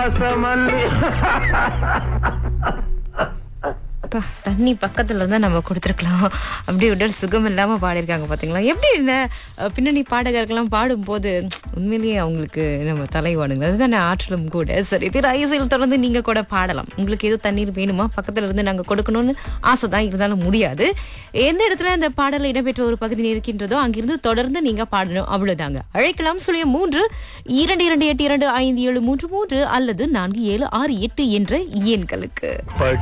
வாசமல்லி அப்பா, தண்ணி பக்கத்துல இருந்தா நம்ம கொடுத்துருக்கலாம் அப்படியே உடல் சுகம் இல்லாம பாடியிருக்காங்க பாத்தீங்களா எப்படி இந்த அஹ், பின்னணி பாடகர்கள்லாம் பாடும்போது உண்மையிலேயே அவங்களுக்கு நம்ம தலைவாடுங்க அதுதானே ஆற்றலும் கூட சரி திரு ஐசியில் தொடர்ந்து நீங்க கூட பாடலாம் உங்களுக்கு ஏதோ தண்ணீர் வேணுமா பக்கத்துல இருந்து நாங்க கொடுக்கணும்னு ஆசை தான் இருந்தாலும் முடியாது எந்த இடத்துல அந்த பாடல் இடம்பெற்ற ஒரு பகுதி இருக்கின்றதோ அங்கிருந்து தொடர்ந்து நீங்க பாடணும் அவ்வளவுதாங்க அழைக்கலாம் சுழிய மூன்று இரண்டு இரண்டு எட்டு இரண்டு ஐந்து ஏழு மூன்று மூன்று அல்லது நான்கு ஏழு ஆறு எட்டு என்ற எண்களுக்கு